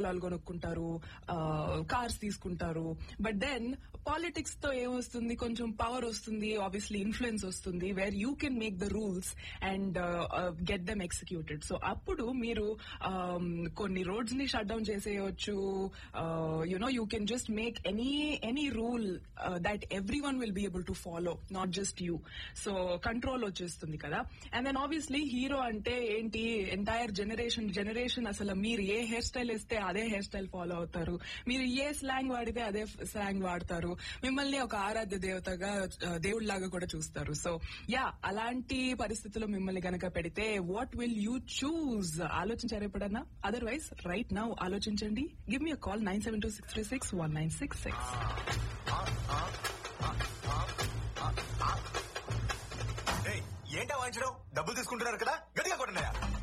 బంగ్లాలు కొనుక్కుంటారు కార్స్ తీసుకుంటారు బట్ దెన్ పాలిటిక్స్ తో ఏమొస్తుంది కొంచెం పవర్ వస్తుంది ఆబ్వియస్లీ ఇన్ఫ్లుయెన్స్ వస్తుంది where you can make the rules and get them executed so అప్పుడు మీరు um, కొన్ని రోడ్స్ ని షట్ డౌన్ చేసేయచ్చు you know you can just make any any rule that everyone will be able to follow not just you so control వచ్చేస్తుంది కదా and then obviously hero అంటే ఏంటి entire generation generation అసలు మీరు ఏ hair style ఇస్తే అదే hair style follow అవుతారు మీరు ఏ స్లాంగ్ వాడితే అదే స్లాంగ్ వాడతారు మిమ్మల్ని ఒక ఆరాధ్య దేవతగా దేవుడిలాగా కూడా చూస్తారు సో యా అలాంటి పరిస్థితుల్లో మిమ్మల్ని గనక పెడితే వాట్ విల్ యూ చూస్ ఆలోచించారు ఎప్పుడన్నా అదర్వైజ్ రైట్ నౌ ఆలోచించండి give me call nine seven two six three six one nine six six ఏయ్, ఏంటా వాయించడం డబ్బులు తీసుకుంటున్నారు కదా గట్టిగా కొట్టండి